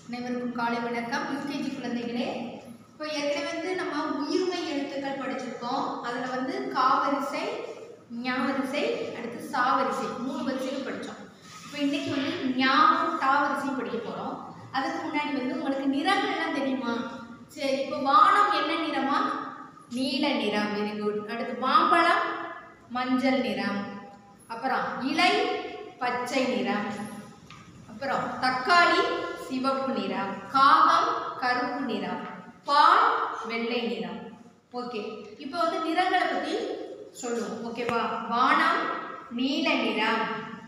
அனைவருக்கும் காலை வணக்கம் யூகேஜி குழந்தைகளே இப்போ ஏற்கனவே வந்து நம்ம உயிர்மை எழுத்துக்கள் படிச்சிருக்கோம் அதில் வந்து காவரிசை ஞாவரிசை அடுத்து சாவரிசை மூணு வரிசைகள் படித்தோம் இப்போ இன்னைக்கு வந்து ஞாவும் டாவரிசையும் படிக்க போகிறோம் அதுக்கு முன்னாடி வந்து உங்களுக்கு நிறங்கள் எல்லாம் தெரியுமா சரி இப்போ வானம் என்ன நிறமா நீல நிறம் வெரி குட் அடுத்து மாம்பழம் மஞ்சள் நிறம் அப்புறம் இலை பச்சை நிறம் அப்புறம் தக்காளி சிவப்பு நிறம் காகம் கருப்பு நிறம் பால் வெள்ளை நிறம் ஓகே இப்போ வந்து நிறங்களை பற்றி சொல்லுவோம் ஓகேவா வானம் நீல நிறம்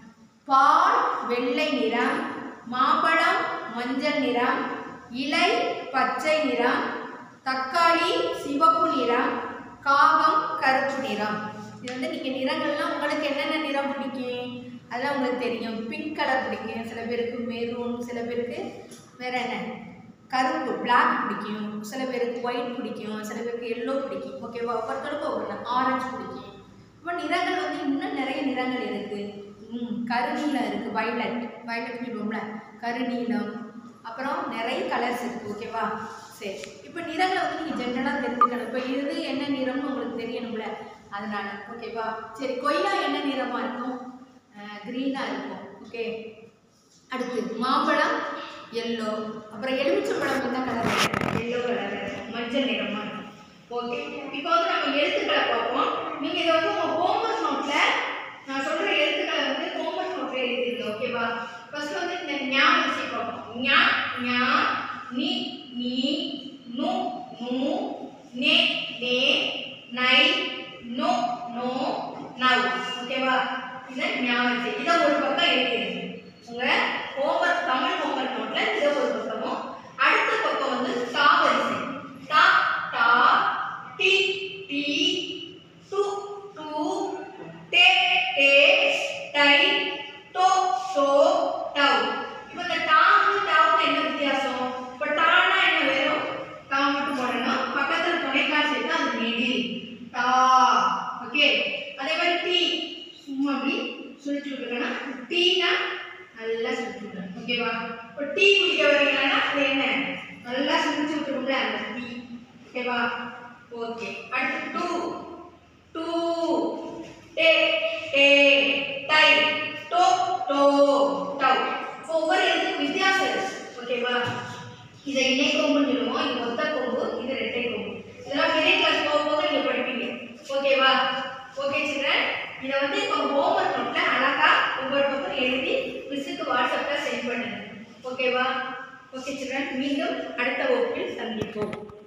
பால் வெள்ளை நிறம் மாம்பழம் மஞ்சள் நிறம் இலை பச்சை நிறம் தக்காளி சிவப்பு நிறம் காகம் கருப்பு நிறம் இது வந்து நீங்கள் நிறங்கள்லாம் உங்களுக்கு என்னென்ன நிறம் பிடிக்கும் அதெல்லாம் உங்களுக்கு தெரியும் பிங்க் கலர் பிடிக்கும் சில பேருக்கு மெரூன் சில பேருக்கு வேற என்ன கருப்பு பிளாக் பிடிக்கும் சில பேருக்கு ஒயிட் பிடிக்கும் சில பேருக்கு எல்லோ பிடிக்கும் ஓகேவா ஒவ்வொருத்தருக்கும் ஒவ்வொன்று ஆரஞ்சு பிடிக்கும் இப்போ நிறங்கள் வந்து இன்னும் நிறைய நிறங்கள் இருக்குது ம் கருநீலம் இருக்குது வைலட் வைலட் சொல்லுவோம்ல கருநீலம் அப்புறம் நிறைய கலர்ஸ் இருக்குது ஓகேவா சரி இப்போ நிறங்களை வந்து நீங்கள் ஜென்ரலாக தெரிஞ்சுக்கணும் இப்போ இது என்ன நிறம்னு உங்களுக்கு தெரியணும்ல அதனால ஓகேவா சரி கொய்யா என்ன நிறமாக இருக்கும் க்ரீனாக இருக்கும் ஓகே அடுத்து மாம்பழம் எல்லோ அப்புறம் எலுமிச்சம்பழம் என்ன கலர் எல்லோ கலர் மஞ்சள் நிறமாக இருக்கும் ஓகே இப்போ வந்து நம்ம எழுத்துக்களை பார்ப்போம் நீங்கள் இதை வந்து உங்கள் ஹோம்ஒர்க் நோட்டில் நான் சொல்கிற எழுத்துக்களை வந்து ஹோம்ஒர்க் நோட்டில் எழுதிருங்க ஓகேவா ஃபர்ஸ்ட் வந்து இந்த ஞா வரிசை பார்ப்போம் ஞா ஞா நி நீ நு நு நே நே நை நோ நோ நவ் ஓகேவா இதை ஞா வரிசை இதை ஒரு பக்கம் எழுதிருங்க உங்கள் ஹோம்ஒர்க் தமிழ் ஹோம்ஒர்க் நோட்டில் இதை ஒரு பக்கமும் அடுத்த பக்கம் வந்து தா வரிசை தா தா டி டி டு டு டே டே டை டோ டோ டவ் இப்போ இந்த டாவும் டாவும் என்ன வித்தியாசம் இப்போ டானா என்ன வெறும் டா மட்டும் போடணும் பக்கத்தில் துணைக்கால் சேர்த்து அது நெடில் டா ஓகே அதே மாதிரி டீ சும்மா அப்படி சுழிச்சு விட்டுக்கணும் டீனா நல்லா சுழிச்சு விட்டுக்கணும் ஓகேவா இப்போ டீ குடிக்க வரீங்கன்னா அது என்ன நல்லா சுழிச்சு விட்டுக்கோங்க அந்த டீ ஓகேவா ஓகே அடுத்து டூ டூ டே டே டை டோ டோ டவ் இப்போ ஒவ்வொரு எழுத்துக்கும் வித்தியாசம் இருக்கு ஓகேவா இதை இணை கொம்புன்னு சொல்லுவோம் இது ஒத்த கொம்பு இது ரெட்டை கொம்பு இதெல்லாம் பெரிய கிளாஸ் போகும்போது நீங்க படிப்பீங்க ஓகேவா ஓகே சில்ட்ரன் இதை வந்து இப்போ ஹோம்ஒர்க் நோட்டில் அழகா ஒவ்வொரு பக்கம் எழுதி மிஸ்ஸுக்கு வாட்ஸ்அப்பில் சென்ட் பண்ணுங்க ஓகேவா ஓகே சில்ட்ரன் மீண்டும் அடுத்த வகுப்பில் சந்திப்போம்